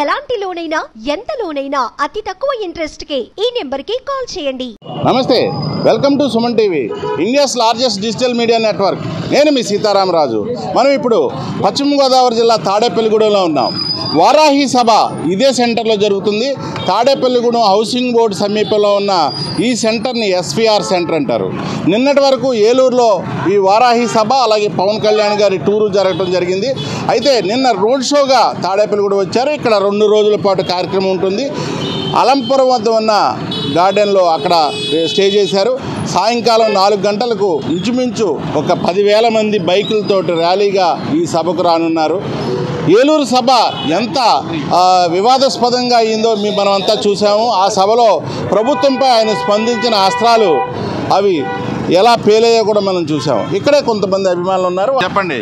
ఎలాంటి లోనైనా ఎంత లోనైనా అతి తక్కువ ఇంట్రెస్ట్ కే ఈ నెంబర్ కి కాల్ చేయండి నమస్తే welcome to Suman TV India's largest digital media network నేను మీ సీతారామరాజు మనం ఇప్పుడు పశ్చిమ గోదావరి జిల్లా తాడేపల్లిగూడెంలో ఉన్నాం వారాహి సభ ఇదే సెంటర్లో జరుగుతుంది తాడేపల్లిగూడెం హౌసింగ్ బోర్డు సమీపంలో ఉన్న ఈ సెంటర్ని ఎస్విఆర్ సెంటర్ అంటారు నిన్నటి వరకు ఏలూరులో ఈ వారాహి సభ అలాగే పవన్ కళ్యాణ్ గారి టూరు జరగడం జరిగింది అయితే నిన్న రోడ్ షోగా తాడేపల్లిగూడెం వచ్చారు ఇక్కడ రెండు రోజుల పాటు కార్యక్రమం ఉంటుంది అలంపురం వద్ద ఉన్న గార్డెన్లో అక్కడ స్టే చేశారు సాయంకాలం నాలుగు గంటలకు ఇంచుమించు ఒక పదివేల మంది బైకులతోటి ర్యాలీగా ఈ సభకు రానున్నారు ఏలూరు సభ ఎంత ఆ, వివాదాస్పదంగా అయిందో మీ మనం అంతా చూసాము ఆ సభలో ప్రభుత్వంపై ఆయన స్పందించిన అస్త్రాలు అవి ఎలా పేలయ్యో కూడా మనం చూసాము ఇక్కడే కొంతమంది అభిమానులు ఉన్నారు చెప్పండి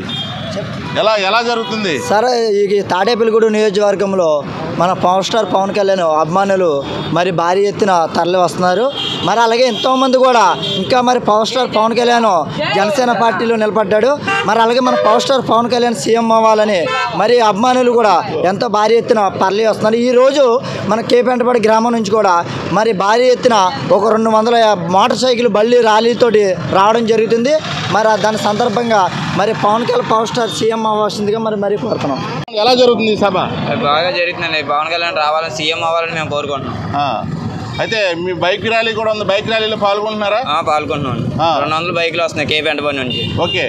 ఎలా ఎలా జరుగుతుంది సార్ ఈ తాడేపల్లిగూడు నియోజకవర్గంలో మన పవర్ స్టార్ పవన్ కళ్యాణ్ అభిమానులు మరి భారీ ఎత్తున తరలి వస్తున్నారు మరి అలాగే ఎంతోమంది కూడా ఇంకా మరి పవర్ స్టార్ పవన్ కళ్యాణ్ జనసేన పార్టీలో నిలబడ్డాడు మరి అలాగే మన power star Pawan Kalyan CM అవ్వాలని మరి అభిమానులు కూడా ఎంతో భారీ ఎత్తున తరలి వస్తున్నారు ఈ రోజు మన కేపెంటపాడి గ్రామం నుంచి కూడా మరి భారీ ఎత్తున ఒక రెండు వందల మోటార్ సైకిల్ బళ్ళీ ర్యాలీతోటి రావడం జరుగుతుంది మరి దాని సందర్భంగా మరి Pawan Kalyan power star CM అవ్వాల్సిందిగా మరి మరీ కోరుతున్నాం ఎలా జరుగుతుంది ఈ సభ అది బాగా జరుగుతుందండి పవన్ కళ్యాణ్ రావాలని సీఎం అవ్వాలని మేము కోరుకుంటున్నాం ఆ. అయితే మీ బైక్ ర్యాలీ కూడా ఉంది బైక్ ర్యాలీలో పాల్గొంటున్నారా ఆ, పాల్గొంటున్నాం ఆ. రెండు వందల బైకులు వస్తున్నాయి కే పెంటపల్లి నుంచి ఓకే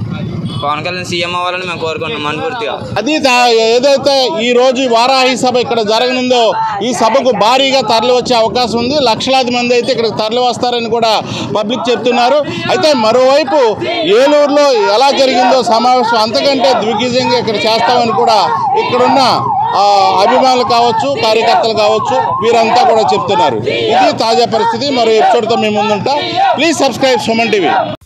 పవన్ కళ్యాణ్ సీఎం అవ్వాలని మేము కోరుకుంటున్నాం మనపూర్తిగా అది తా- ఏదైతే ఈ రోజు ఈ వారాహి సభ ఇక్కడ జరగనుందో ఈ సభకు భారీగా తరలి వచ్చే అవకాశం ఉంది లక్షలాది మంది అయితే ఇక్కడ తరలి వస్తారని కూడా పబ్లిక్ చెప్తున్నారు అయితే మరోవైపు ఏలూరులో ఎలా జరిగిందో సమావేశం అంతకంటే దిగ్విజయంగా ఇక్కడ చేస్తామని కూడా ఇక్కడున్న ఆ, అభిమానులు కావచ్చు కార్యకర్తలు కావచ్చు వీరంతా కూడా చెప్తున్నారు ఇది తాజా పరిస్థితి మరో ఎపిసోడ్తో మేము ముందుంటాం ప్లీజ్ సబ్స్క్రైబ్ సుమన్ టీవీ